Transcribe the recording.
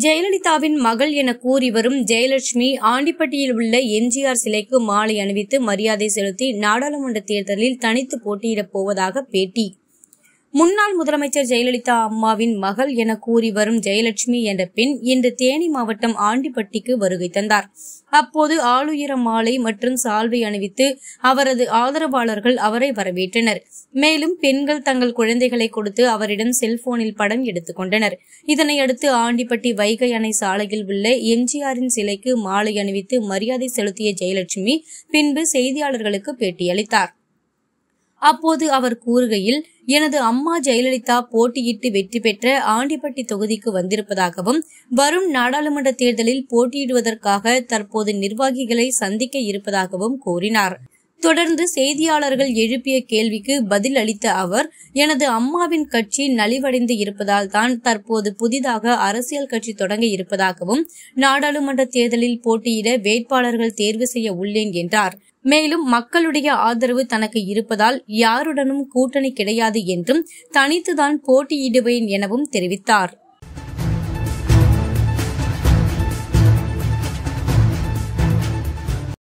ஜெயலலிதாவின் மகள் என கூறி வரும் ஜெயலட்சுமி ஆண்டிப்பட்டியில் உள்ள எம்ஜிஆர் சிலைக்கு மாலை அணிவித்து மரியாதை செலுத்தி நாடாளுமன்ற தேர்தலில் தனித்து போட்டியிடப் போவதாக பேட்டி முன்னாள் முதலமைச்சர் ஜெயலலிதா அம்மாவின் மகள் என கூறி வரும் ஜெயலட்சுமி என்ற பெண் இன்று தேனி மாவட்டம் ஆண்டிப்பட்டிக்கு வருகை தந்தார் அப்போது ஆளுயர மாலை மற்றும் சால்வை அணிவித்து அவரது ஆதரவாளர்கள் அவரை வரவேற்றனர் மேலும் பெண்கள் தங்கள் குழந்தைகளை கொடுத்து அவரிடம் செல்போனில் படம் எடுத்துக் கொண்டனர் இதனையடுத்து ஆண்டிப்பட்டி வைகை அணை சாலையில் உள்ள எம்ஜிஆரின் சிலைக்கு மாலை அணிவித்து மரியாதை செலுத்திய ஜெயலட்சுமி பின்பு செய்தியாளர்களுக்கு பேட்டியளித்தார் அப்போது அவர் கூறுகையில் எனது அம்மா ஜெயலலிதா போட்டியிட்டு வெற்றி பெற்ற ஆண்டிப்பட்டி தொகுதிக்கு வந்திருப்பதாகவும் வரும் நாடாளுமன்ற தேர்தலில் போட்டியிடுவதற்காக தற்போது நிர்வாகிகளை சந்திக்க இருப்பதாகவும் கூறினார் தொடர்ந்து செய்தியாளர்கள் எழுப்பிய கேள்விக்கு பதில் அளித்த அவர் எனது அம்மாவின் கட்சி நலிவடைந்து இருப்பதால் தான் தற்போது புதிதாக அரசியல் கட்சி தொடங்க இருப்பதாகவும் நாடாளுமன்ற தேர்தலில் போட்டியிட வேட்பாளர்கள் தேர்வு செய்ய உள்ளேன் என்றார் மேலும் மக்களுடைய ஆதரவு தனக்கு இருப்பதால் யாருடனும் கூட்டணி கிடையாது என்றும் தனித்துதான் போட்டியிடுவேன் எனவும் தெரிவித்தார்